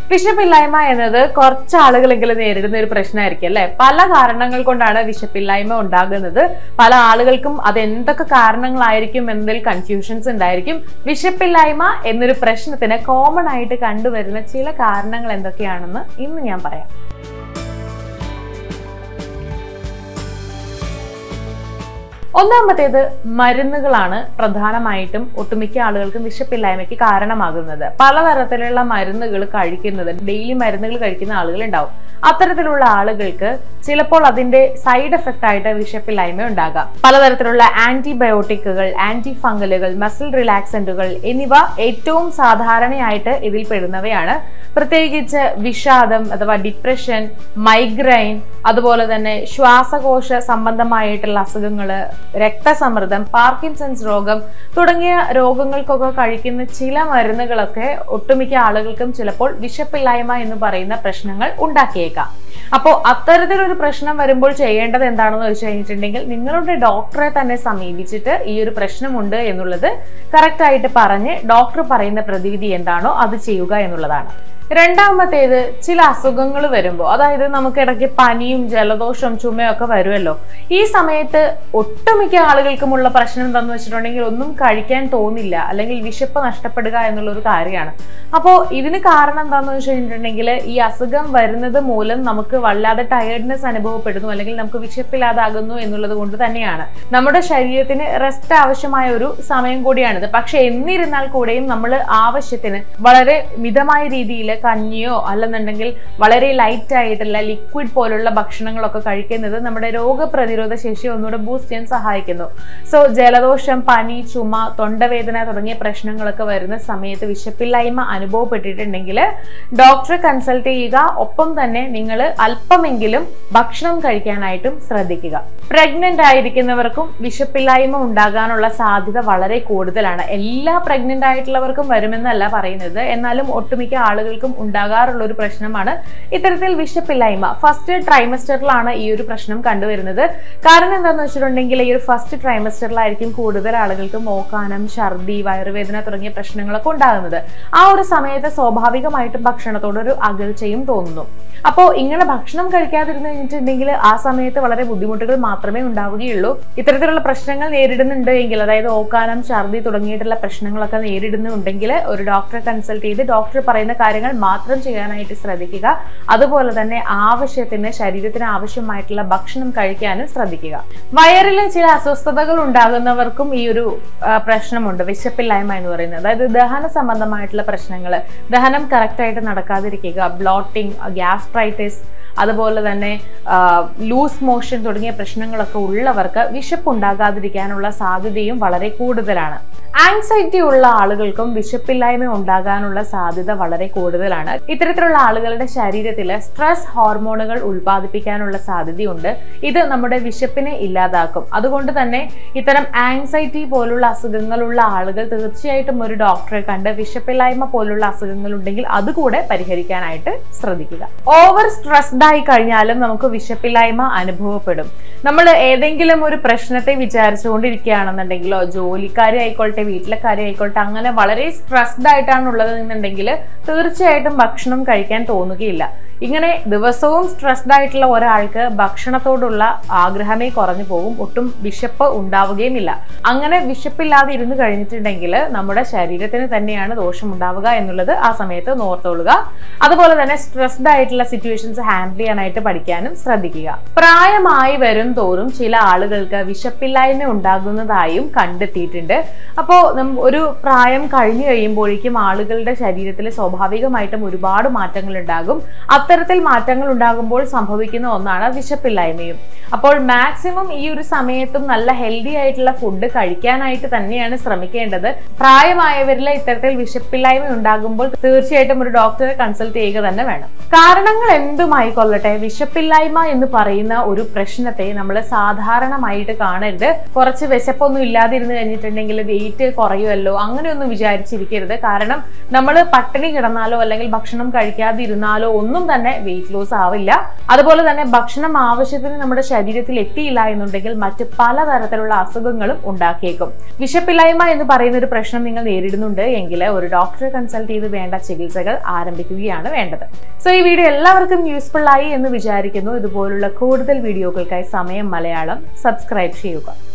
വിശപ്പില്ലായ്മ എന്നത് കുറച്ച് ആളുകളെങ്കിലും നേരിടുന്ന ഒരു പ്രശ്നമായിരിക്കും അല്ലെ പല കാരണങ്ങൾ കൊണ്ടാണ് വിശപ്പില്ലായ്മ ഉണ്ടാകുന്നത് പല ആളുകൾക്കും അത് എന്തൊക്കെ കാരണങ്ങളായിരിക്കും എന്നതിൽ കൺഫ്യൂഷൻസ് ഉണ്ടായിരിക്കും വിശപ്പില്ലായ്മ എന്നൊരു പ്രശ്നത്തിന് കോമൺ ആയിട്ട് കണ്ടുവരുന്ന ചില കാരണങ്ങൾ എന്തൊക്കെയാണെന്ന് ഇന്ന് ഞാൻ പറയാം ഒന്നാമത്തേത് മരുന്നുകളാണ് പ്രധാനമായിട്ടും ഒട്ടുമിക്ക ആളുകൾക്കും വിശപ്പില്ലായ്മയ്ക്ക് കാരണമാകുന്നത് പലതരത്തിലുള്ള മരുന്നുകൾ കഴിക്കുന്നത് ഡെയിലി മരുന്നുകൾ കഴിക്കുന്ന ആളുകൾ ഉണ്ടാവും അത്തരത്തിലുള്ള ആളുകൾക്ക് ചിലപ്പോൾ അതിന്റെ സൈഡ് എഫക്റ്റ് ആയിട്ട് വിശപ്പില്ലായ്മ ഉണ്ടാകാം പലതരത്തിലുള്ള ആന്റിബയോട്ടിക്കുകൾ ആന്റി ഫംഗലുകൾ മസിൽ റിലാക്സന്റുകൾ എന്നിവ ഏറ്റവും സാധാരണയായിട്ട് ഇതിൽ പെടുന്നവയാണ് പ്രത്യേകിച്ച് വിഷാദം അഥവാ ഡിപ്രഷൻ മൈഗ്രെയിൻ അതുപോലെ തന്നെ ശ്വാസകോശ സംബന്ധമായിട്ടുള്ള അസുഖങ്ങൾ രക്തസമ്മർദ്ദം പാർക്കിൻസൺസ് രോഗം തുടങ്ങിയ രോഗങ്ങൾക്കൊക്കെ കഴിക്കുന്ന ചില മരുന്നുകളൊക്കെ ഒട്ടുമിക്ക ആളുകൾക്കും ചിലപ്പോൾ വിശപ്പില്ലായ്മ എന്ന് പറയുന്ന പ്രശ്നങ്ങൾ ഉണ്ടാക്കിയേക്കാം അപ്പോൾ അത്തരത്തിലൊരു പ്രശ്നം വരുമ്പോൾ ചെയ്യേണ്ടത് എന്താണെന്ന് വെച്ച് കഴിഞ്ഞിട്ടുണ്ടെങ്കിൽ നിങ്ങളുടെ ഡോക്ടറെ തന്നെ സമീപിച്ചിട്ട് ഈ ഒരു പ്രശ്നമുണ്ട് എന്നുള്ളത് കറക്റ്റ് ആയിട്ട് പറഞ്ഞ് ഡോക്ടർ പറയുന്ന പ്രതിവിധി എന്താണോ അത് ചെയ്യുക എന്നുള്ളതാണ് രണ്ടാമത്തേത് ചില അസുഖങ്ങൾ വരുമ്പോൾ അതായത് നമുക്ക് ഇടയ്ക്ക് പനിയും ജലദോഷവും ചുമയും ഒക്കെ വരുമല്ലോ ഈ സമയത്ത് ഒട്ടുമിക്ക ആളുകൾക്കുമുള്ള പ്രശ്നം എന്താണെന്ന് വെച്ചിട്ടുണ്ടെങ്കിൽ ഒന്നും കഴിക്കാൻ തോന്നില്ല അല്ലെങ്കിൽ വിശപ്പ് നഷ്ടപ്പെടുക എന്നുള്ള ഒരു കാര്യമാണ് അപ്പോൾ ഇതിന് കാരണം എന്താണെന്ന് വെച്ച് കഴിഞ്ഞിട്ടുണ്ടെങ്കിൽ ഈ അസുഖം വരുന്നത് മൂലം നമുക്ക് വല്ലാതെ ടയേർഡ്നെസ് അനുഭവപ്പെടുന്നു അല്ലെങ്കിൽ നമുക്ക് വിശപ്പില്ലാതാകുന്നു എന്നുള്ളത് കൊണ്ട് തന്നെയാണ് നമ്മുടെ ശരീരത്തിന് റെസ്റ്റ് ആവശ്യമായ ഒരു സമയം കൂടിയാണിത് പക്ഷെ എന്നിരുന്നാൽ കൂടെയും നമ്മൾ ആവശ്യത്തിന് വളരെ മിതമായ രീതിയിൽ കഞ്ഞിയോ അല്ലെന്നുണ്ടെങ്കിൽ വളരെ ലൈറ്റ് ആയിട്ടുള്ള ലിക്വിഡ് പോലുള്ള ഭക്ഷണങ്ങളൊക്കെ കഴിക്കുന്നത് നമ്മുടെ രോഗപ്രതിരോധ ശേഷി ഒന്നുകൂടെ ബൂസ്റ്റ് ചെയ്യാൻ സഹായിക്കുന്നു സോ ജലദോഷം പനി ചുമ തൊണ്ടവേദന തുടങ്ങിയ പ്രശ്നങ്ങളൊക്കെ വരുന്ന സമയത്ത് വിശപ്പില്ലായ്മ അനുഭവപ്പെട്ടിട്ടുണ്ടെങ്കിൽ ഡോക്ടറെ കൺസൾട്ട് ചെയ്യുക ഒപ്പം തന്നെ നിങ്ങൾ അല്പമെങ്കിലും ഭക്ഷണം കഴിക്കാനായിട്ടും ശ്രദ്ധിക്കുക പ്രഗ്നന്റ് ആയിരിക്കുന്നവർക്കും വിശപ്പില്ലായ്മ ഉണ്ടാകാനുള്ള സാധ്യത വളരെ കൂടുതലാണ് എല്ലാ പ്രഗ്നന്റ് ആയിട്ടുള്ളവർക്കും വരുമെന്നല്ല പറയുന്നത് എന്നാലും ഒട്ടുമിക്ക ആളുകൾക്കും ഉണ്ടാകാറുള്ള ഒരു പ്രശ്നമാണ് ഇത്തരത്തിൽ വിശപ്പില്ലായ്മ ഫസ്റ്റ് ട്രൈമസ്റ്ററിലാണ് ഈ ഒരു പ്രശ്നം കണ്ടുവരുന്നത് കാരണം എന്താണെന്ന് വെച്ചിട്ടുണ്ടെങ്കിൽ ഈ ഒരു ഫസ്റ്റ് ട്രൈമസ്റ്ററിലായിരിക്കും കൂടുതൽ ആളുകൾക്ക് മോക്കാനം ഛർദി വയറുവേദന തുടങ്ങിയ പ്രശ്നങ്ങളൊക്കെ ഉണ്ടാകുന്നത് ആ ഒരു സമയത്ത് സ്വാഭാവികമായിട്ടും ഭക്ഷണത്തോടൊരു അകൽച്ചയും തോന്നുന്നു അപ്പോൾ ഇങ്ങനെ ഭക്ഷണം കഴിക്കാതിരുന്നു കഴിഞ്ഞിട്ടുണ്ടെങ്കിൽ ആ സമയത്ത് വളരെ ബുദ്ധിമുട്ടുകൾ മാത്രമേ ഉണ്ടാവുകയുള്ളൂ ഇത്തരത്തിലുള്ള പ്രശ്നങ്ങൾ നേരിടുന്നുണ്ട് എങ്കിൽ അതായത് ഓക്കാനം ഛർദി തുടങ്ങിയിട്ടുള്ള പ്രശ്നങ്ങളൊക്കെ നേരിടുന്നുണ്ടെങ്കിൽ ഒരു ഡോക്ടറെ കൺസൾട്ട് ചെയ്ത് ഡോക്ടർ പറയുന്ന കാര്യങ്ങൾ മാത്രം ചെയ്യാനായിട്ട് ശ്രദ്ധിക്കുക അതുപോലെ തന്നെ ആവശ്യത്തിന് ശരീരത്തിന് ആവശ്യമായിട്ടുള്ള ഭക്ഷണം കഴിക്കാനും ശ്രദ്ധിക്കുക വയറിൽ ചില അസ്വസ്ഥതകൾ ഉണ്ടാകുന്നവർക്കും ഈ ഒരു ആ, പ്രശ്നമുണ്ട് വിശപ്പില്ലായ്മ എന്ന് പറയുന്നത് അതായത് ദഹന സംബന്ധമായിട്ടുള്ള പ്രശ്നങ്ങൾ ദഹനം കറക്റ്റായിട്ട് നടക്കാതിരിക്കുക ബ്ലോട്ടിംഗ് ഗ്യാസ്ട്രൈറ്റിസ് അതുപോലെ തന്നെ ലൂസ് മോഷൻ തുടങ്ങിയ പ്രശ്നങ്ങളൊക്കെ ഉള്ളവർക്ക് വിശപ്പ് ഉണ്ടാകാതിരിക്കാനുള്ള സാധ്യതയും വളരെ കൂടുതലാണ് ആങ്സൈറ്റി ഉള്ള ആളുകൾക്കും വിശപ്പില്ലായ്മ ഉണ്ടാകാനുള്ള സാധ്യത വളരെ കൂടുതലാണ് ഇത്തരത്തിലുള്ള ആളുകളുടെ ശരീരത്തിൽ സ്ട്രെസ് ഹോർമോണുകൾ ഉൽപ്പാദിപ്പിക്കാനുള്ള സാധ്യതയുണ്ട് ഇത് നമ്മുടെ വിശപ്പിനെ ഇല്ലാതാക്കും അതുകൊണ്ട് തന്നെ ഇത്തരം ആങ്സൈറ്റി പോലുള്ള അസുഖങ്ങളുള്ള ആളുകൾ തീർച്ചയായിട്ടും ഒരു ഡോക്ടറെ കണ്ട് വിശപ്പില്ലായ്മ പോലുള്ള അസുഖങ്ങൾ ഉണ്ടെങ്കിൽ അതുകൂടെ പരിഹരിക്കാനായിട്ട് ശ്രദ്ധിക്കുക ഓവർ സ്ട്രെസ്ഡ് ആയി കഴിഞ്ഞാലും നമുക്ക് വിശപ്പില്ലായ്മ അനുഭവപ്പെടും നമ്മൾ ഏതെങ്കിലും ഒരു പ്രശ്നത്തെ വിചാരിച്ചുകൊണ്ടിരിക്കുകയാണെന്നുണ്ടെങ്കിലോ ജോലിക്കാരി ആയിക്കോട്ടെ വീട്ടിലെ കാര്യം ആയിക്കോട്ടെ അങ്ങനെ വളരെ സ്ട്രെസ്ഡ് ആയിട്ടാണ് ഉള്ളത് എന്നുണ്ടെങ്കിൽ തീർച്ചയായിട്ടും ഭക്ഷണം കഴിക്കാൻ തോന്നുകയില്ല ഇങ്ങനെ ദിവസവും സ്ട്രെസ്ഡ് ആയിട്ടുള്ള ഒരാൾക്ക് ഭക്ഷണത്തോടുള്ള ആഗ്രഹമേ കുറഞ്ഞു പോകും ഒട്ടും വിശപ്പ് ഉണ്ടാവുകയുമില്ല അങ്ങനെ വിശപ്പില്ലാതെ ഇരുന്ന് കഴിഞ്ഞിട്ടുണ്ടെങ്കിൽ നമ്മുടെ ശരീരത്തിന് തന്നെയാണ് ദോഷം ഉണ്ടാവുക എന്നുള്ളത് ആ സമയത്ത് നോർത്തോളുക അതുപോലെ തന്നെ സ്ട്രെസ്ഡ് ആയിട്ടുള്ള സിറ്റുവേഷൻസ് ഹാൻഡിൽ ചെയ്യാനായിട്ട് പഠിക്കാനും ശ്രദ്ധിക്കുക പ്രായമായി വരും തോറും ചില ആളുകൾക്ക് വിശപ്പില്ലായ്മ ഉണ്ടാകുന്നതായും കണ്ടെത്തിയിട്ടുണ്ട് അപ്പോൾ ഒരു പ്രായം കഴിഞ്ഞു കഴിയുമ്പോഴേക്കും ആളുകളുടെ ശരീരത്തിൽ സ്വാഭാവികമായിട്ടും ഒരുപാട് മാറ്റങ്ങൾ ഉണ്ടാകും അത്തരത്തിൽ മാറ്റങ്ങൾ ഉണ്ടാകുമ്പോൾ സംഭവിക്കുന്ന ഒന്നാണ് വിശപ്പില്ലായ്മയും അപ്പോൾ മാക്സിമം ഈ ഒരു സമയത്തും നല്ല ഹെൽത്തി ആയിട്ടുള്ള ഫുഡ് കഴിക്കാനായിട്ട് തന്നെയാണ് ശ്രമിക്കേണ്ടത് പ്രായമായവരിൽ ഇത്തരത്തിൽ വിശപ്പില്ലായ്മ ഉണ്ടാകുമ്പോൾ തീർച്ചയായിട്ടും ഒരു ഡോക്ടറെ കൺസൾട്ട് ചെയ്യുക തന്നെ വേണം കാരണങ്ങൾ എന്തുമായിക്കൊള്ളട്ടെ വിശപ്പില്ലായ്മ എന്ന് പറയുന്ന ഒരു പ്രശ്നത്തെ നമ്മൾ സാധാരണമായിട്ട് കാണരുത് കുറച്ച് വിശപ്പൊന്നും ഇല്ലാതിരുന്ന് കഴിഞ്ഞിട്ടുണ്ടെങ്കിൽ വെയിറ്റ് കുറയുമല്ലോ അങ്ങനെയൊന്നും വിചാരിച്ചിരിക്കരുത് കാരണം നമ്മൾ പട്ടിണി കിടന്നാലോ അല്ലെങ്കിൽ ഭക്ഷണം കഴിക്കാതിരുന്നാലോ ഒന്നും തന്നെ തന്നെ വെയിറ്റ് ലോസ് ആവില്ല അതുപോലെ തന്നെ ഭക്ഷണം ആവശ്യത്തിന് നമ്മുടെ ശരീരത്തിൽ എത്തിയില്ല എന്നുണ്ടെങ്കിൽ മറ്റ് പലതരത്തിലുള്ള അസുഖങ്ങളും ഉണ്ടാക്കിയേക്കും വിശപ്പില്ലായ്മ എന്ന് പറയുന്ന ഒരു പ്രശ്നം നിങ്ങൾ നേരിടുന്നുണ്ട് എങ്കിൽ ഒരു ഡോക്ടറെ കൺസൾട്ട് ചെയ്ത് വേണ്ട ചികിത്സകൾ ആരംഭിക്കുകയാണ് വേണ്ടത് സോ ഈ വീഡിയോ എല്ലാവർക്കും യൂസ്ഫുൾ ആയി എന്ന് വിചാരിക്കുന്നു ഇതുപോലുള്ള കൂടുതൽ വീഡിയോകൾക്കായി സമയം മലയാളം സബ്സ്ക്രൈബ് ചെയ്യുക